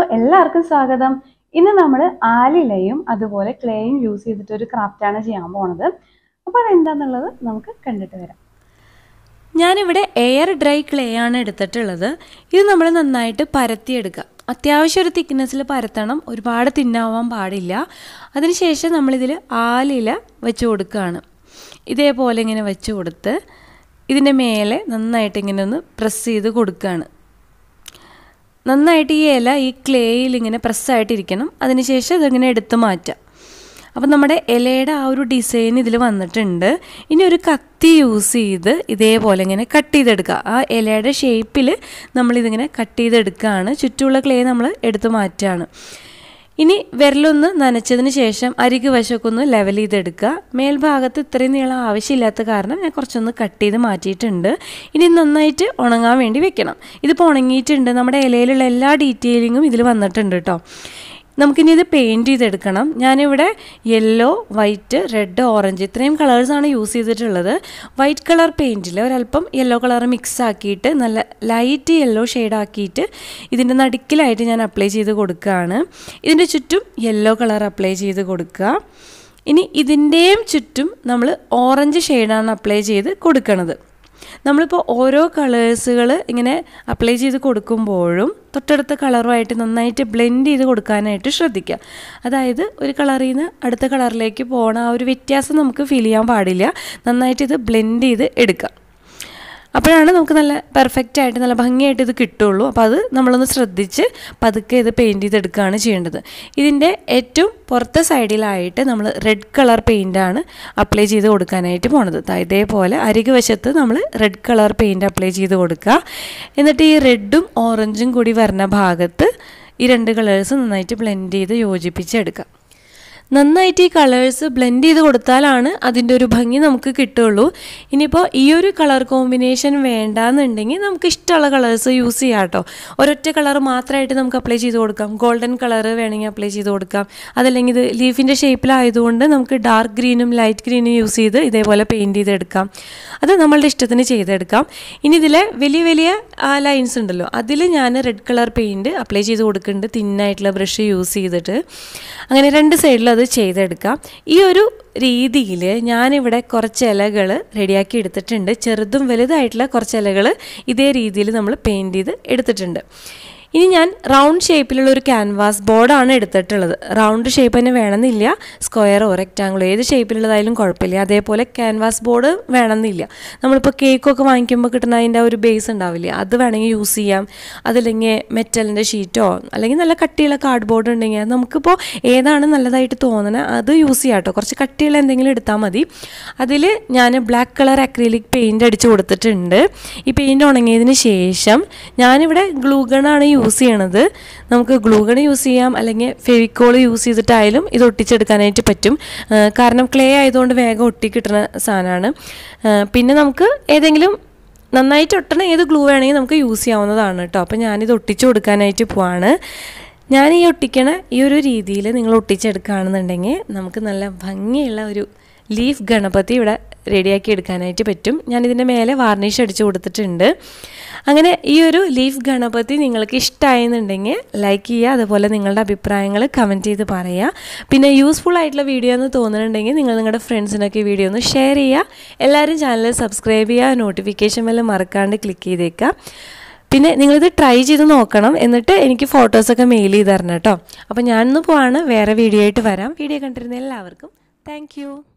എല്ലാവർക്കും സ്വാഗതം ഇന്ന് നമ്മൾ ആലിലയും അതുപോലെ ക്ലേയും യൂസ് ചെയ്തിട്ട് ഒരു ക്രാഫ്റ്റാണ് ചെയ്യാൻ പോണത് അപ്പോൾ അതെന്താന്നുള്ളത് നമുക്ക് കണ്ടിട്ട് വരാം ഞാനിവിടെ എയർ ഡ്രൈ ക്ലേ ആണ് എടുത്തിട്ടുള്ളത് ഇത് നമ്മൾ നന്നായിട്ട് പരത്തിയെടുക്കുക അത്യാവശ്യം ഒരു തിക്നെസ്സിൽ പരത്തണം ഒരുപാട് തിന്നാവാൻ പാടില്ല അതിനുശേഷം നമ്മളിതിൽ ആലില വെച്ച് കൊടുക്കുകയാണ് ഇതേപോലെ ഇങ്ങനെ വെച്ച് കൊടുത്ത് ഇതിൻ്റെ മേലെ നന്നായിട്ട് ഇങ്ങനെ ഒന്ന് പ്രസ് ചെയ്ത് കൊടുക്കുകയാണ് നന്നായിട്ട് ഈ ഇല ഈ ക്ലേയിൽ ഇങ്ങനെ പ്രസ്സായിട്ടിരിക്കണം അതിനുശേഷം ഇതിങ്ങനെ എടുത്ത് മാറ്റാം അപ്പം നമ്മുടെ ഇലയുടെ ആ ഒരു ഡിസൈൻ ഇതിൽ വന്നിട്ടുണ്ട് ഇനി ഒരു കത്തി യൂസ് ചെയ്ത് ഇതേപോലെ ഇങ്ങനെ കട്ട് ചെയ്തെടുക്കുക ആ ഇലയുടെ ഷേപ്പിൽ നമ്മളിതിങ്ങനെ കട്ട് ചെയ്തെടുക്കുകയാണ് ചുറ്റുമുള്ള ക്ലേ നമ്മൾ എടുത്ത് മാറ്റുകയാണ് ഇനി വിരലൊന്ന് നനച്ചതിന് ശേഷം അരികു വശമൊക്കെ ഒന്ന് ലെവൽ ചെയ്തെടുക്കുക മേൽഭാഗത്ത് ഇത്രയും നീളം ആവശ്യമില്ലാത്ത കാരണം ഞാൻ കുറച്ചൊന്ന് കട്ട് ചെയ്ത് മാറ്റിയിട്ടുണ്ട് ഇനി നന്നായിട്ട് ഉണങ്ങാൻ വേണ്ടി വെക്കണം ഇതിപ്പോൾ ഉണങ്ങിയിട്ടുണ്ട് നമ്മുടെ ഇലയിലുള്ള എല്ലാ ഡീറ്റെയിലിങ്ങും ഇതിൽ വന്നിട്ടുണ്ട് കേട്ടോ നമുക്കിനി ഇത് പെയിൻറ്റ് ചെയ്തെടുക്കണം ഞാനിവിടെ യെല്ലോ വൈറ്റ് റെഡ് ഓറഞ്ച് ഇത്രയും കളേഴ്സാണ് യൂസ് ചെയ്തിട്ടുള്ളത് വൈറ്റ് കളർ പെയിൻറ്റിൽ ഒരല്പം യെല്ലോ കളർ മിക്സ് ആക്കിയിട്ട് നല്ല ലൈറ്റ് യെല്ലോ ആക്കിയിട്ട് ഇതിൻ്റെ നടുക്കിലായിട്ട് ഞാൻ അപ്ലൈ ചെയ്ത് കൊടുക്കുകയാണ് ഇതിൻ്റെ ചുറ്റും യെല്ലോ കളർ അപ്ലൈ ചെയ്ത് കൊടുക്കുക ഇനി ഇതിൻ്റെയും ചുറ്റും നമ്മൾ ഓറഞ്ച് ഷെയ്ഡാണ് അപ്ലൈ ചെയ്ത് കൊടുക്കണത് നമ്മളിപ്പോൾ ഓരോ കളേഴ്സുകൾ ഇങ്ങനെ അപ്ലൈ ചെയ്ത് കൊടുക്കുമ്പോഴും തൊട്ടടുത്ത കളറുമായിട്ട് നന്നായിട്ട് ബ്ലെൻഡ് ചെയ്ത് കൊടുക്കാനായിട്ട് ശ്രദ്ധിക്കുക അതായത് ഒരു കളറിൽ നിന്ന് അടുത്ത കളറിലേക്ക് പോകണ ആ ഒരു വ്യത്യാസം നമുക്ക് ഫീൽ ചെയ്യാൻ പാടില്ല നന്നായിട്ട് ഇത് ബ്ലെൻഡ് ചെയ്ത് എടുക്കുക അപ്പോഴാണ് നമുക്ക് നല്ല പെർഫെക്റ്റ് ആയിട്ട് നല്ല ഭംഗിയായിട്ട് ഇത് കിട്ടുള്ളൂ അപ്പോൾ അത് നമ്മളൊന്ന് ശ്രദ്ധിച്ച് പതുക്കെ ഇത് പെയിൻറ്റ് ചെയ്തെടുക്കുകയാണ് ചെയ്യേണ്ടത് ഇതിൻ്റെ ഏറ്റവും പുറത്തെ സൈഡിലായിട്ട് നമ്മൾ റെഡ് കളർ പെയിൻ്റാണ് അപ്ലൈ ചെയ്ത് കൊടുക്കാനായിട്ട് പോണത് ഇതേപോലെ അരികു വശത്ത് നമ്മൾ റെഡ് കളർ പെയിൻറ്റ് അപ്ലൈ ചെയ്ത് കൊടുക്കുക എന്നിട്ട് ഈ റെഡും ഓറഞ്ചും കൂടി വരുന്ന ഭാഗത്ത് ഈ രണ്ട് കളേഴ്സ് നന്നായിട്ട് ബ്ലെൻഡ് ചെയ്ത് യോജിപ്പിച്ചെടുക്കുക നന്നായിട്ട് ഈ കളേഴ്സ് ബ്ലെൻഡ് ചെയ്ത് കൊടുത്താലാണ് അതിൻ്റെ ഒരു ഭംഗി നമുക്ക് കിട്ടുള്ളൂ ഇനിയിപ്പോൾ ഈ ഒരു കളർ കോമ്പിനേഷൻ വേണ്ടാന്നുണ്ടെങ്കിൽ നമുക്ക് ഇഷ്ടമുള്ള കളേഴ്സ് യൂസ് ചെയ്യാം കേട്ടോ ഒരൊറ്റ കളർ മാത്രമായിട്ട് നമുക്ക് അപ്ലൈ ചെയ്ത് കൊടുക്കാം ഗോൾഡൻ കളർ വേണമെങ്കിൽ അപ്ലൈ ചെയ്ത് കൊടുക്കാം അതല്ലെങ്കിൽ ഇത് ലീഫിൻ്റെ ഷേപ്പിലായതുകൊണ്ട് നമുക്ക് ഡാർക്ക് ഗ്രീനും ലൈറ്റ് ഗ്രീനും യൂസ് ചെയ്ത് ഇതേപോലെ പെയിൻറ്റ് ചെയ്തെടുക്കാം അത് നമ്മളുടെ ഇഷ്ടത്തിന് ചെയ്തെടുക്കാം ഇനി ഇതിലെ വലിയ വലിയ ആ ലൈൻസ് ഉണ്ടല്ലോ അതിൽ ഞാൻ റെഡ് കളർ പെയിൻറ്റ് അപ്ലൈ ചെയ്ത് കൊടുക്കുന്നുണ്ട് തിന്നായിട്ടുള്ള ബ്രഷ് യൂസ് ചെയ്തിട്ട് അങ്ങനെ രണ്ട് സൈഡിലും അത് ചെയ്തെടുക്കാം ഈ ഒരു രീതിയിൽ ഞാനിവിടെ കുറച്ച് ഇലകൾ റെഡിയാക്കി എടുത്തിട്ടുണ്ട് ചെറുതും വലുതായിട്ടുള്ള കുറച്ച് ഇലകൾ ഇതേ രീതിയിൽ നമ്മൾ പെയിൻറ്റ് ചെയ്ത് എടുത്തിട്ടുണ്ട് ഇനി ഞാൻ റൗണ്ട് ഷേപ്പിലുള്ള ഒരു ക്യാൻവാസ് ബോർഡാണ് എടുത്തിട്ടുള്ളത് റൗണ്ട് ഷേപ്പ് തന്നെ വേണമെന്നില്ല സ്ക്വയറോ റെക്റ്റാങ്കിളോ ഏത് ഷേപ്പിലുള്ളതായാലും കുഴപ്പമില്ല അതേപോലെ ക്യാൻവാസ് ബോർഡ് വേണമെന്നില്ല നമ്മളിപ്പോൾ കേക്കൊക്കെ വാങ്ങിക്കുമ്പോൾ കിട്ടുന്ന അതിൻ്റെ ഒരു ബേസ് ഉണ്ടാവില്ലേ അത് വേണമെങ്കിൽ യൂസ് ചെയ്യാം അതല്ലെങ്കിൽ മെറ്റലിൻ്റെ ഷീറ്റോ അല്ലെങ്കിൽ നല്ല കട്ടിയുള്ള കാർഡ് ബോർഡ് ഉണ്ടെങ്കിൽ നമുക്കിപ്പോൾ ഏതാണ് നല്ലതായിട്ട് തോന്നുന്നത് അത് യൂസ് ചെയ്യാം കേട്ടോ കുറച്ച് കട്ടിയുള്ള എന്തെങ്കിലും എടുത്താൽ മതി അതിൽ ഞാൻ ബ്ലാക്ക് കളർ അക്രിലിക് പെയിൻറ് അടിച്ച് കൊടുത്തിട്ടുണ്ട് ഈ പെയിൻറ് ഉണങ്ങിയതിന് ശേഷം ഞാനിവിടെ ഗ്ലൂഗണാണ് യൂസ് ചെയ്യണത് നമുക്ക് ഗ്ലൂഗൺ യൂസ് ചെയ്യാം അല്ലെങ്കിൽ ഫെവിക്കോൾ യൂസ് ചെയ്തിട്ടായാലും ഇത് ഒട്ടിച്ചെടുക്കാനായിട്ട് പറ്റും കാരണം ക്ലേ ആയതുകൊണ്ട് വേഗം ഒട്ടി കിട്ടുന്ന സാധനമാണ് പിന്നെ നമുക്ക് ഏതെങ്കിലും നന്നായിട്ട് ഒട്ടണ ഏത് ഗ്ലൂ വേണമെങ്കിൽ നമുക്ക് യൂസ് ചെയ്യാവുന്നതാണ് കേട്ടോ അപ്പോൾ ഞാനിത് ഒട്ടിച്ചു കൊടുക്കാനായിട്ട് പോവാണ് ഞാൻ ഈ ഒട്ടിക്കണ ഈ ഒരു രീതിയിൽ നിങ്ങൾ ഒട്ടിച്ചെടുക്കുകയാണെന്നുണ്ടെങ്കിൽ നമുക്ക് നല്ല ഭംഗിയുള്ള ഒരു ലീഫ് ഗണപതി ഇവിടെ റെഡിയാക്കി എടുക്കാനായിട്ട് പറ്റും ഞാൻ ഇതിൻ്റെ മേലെ വാർണിഷ് അടിച്ചു കൊടുത്തിട്ടുണ്ട് അങ്ങനെ ഈ ഒരു ലീഫ് ഗണപതി നിങ്ങൾക്ക് ഇഷ്ടമായെന്നുണ്ടെങ്കിൽ ലൈക്ക് ചെയ്യുക അതുപോലെ നിങ്ങളുടെ അഭിപ്രായങ്ങൾ കമൻറ്റ് ചെയ്ത് പറയുക പിന്നെ യൂസ്ഫുൾ ആയിട്ടുള്ള വീഡിയോ എന്ന് തോന്നുന്നുണ്ടെങ്കിൽ നിങ്ങൾ നിങ്ങളുടെ ഫ്രണ്ട്സിനൊക്കെ ഈ വീഡിയോ ഒന്ന് ഷെയർ ചെയ്യുക എല്ലാവരും ചാനൽ സബ്സ്ക്രൈബ് ചെയ്യുക നോട്ടിഫിക്കേഷൻ വല്ലതും മറക്കാണ്ട് ക്ലിക്ക് ചെയ്തേക്കുക പിന്നെ നിങ്ങളിത് ട്രൈ ചെയ്ത് നോക്കണം എന്നിട്ട് എനിക്ക് ഫോട്ടോസൊക്കെ മെയിൽ ചെയ്ത് തരണം കേട്ടോ അപ്പോൾ ഞാനിന്ന് പോവാണ് വേറെ വീഡിയോ ആയിട്ട് വരാം വീഡിയോ കണ്ടിരുന്ന എല്ലാവർക്കും താങ്ക്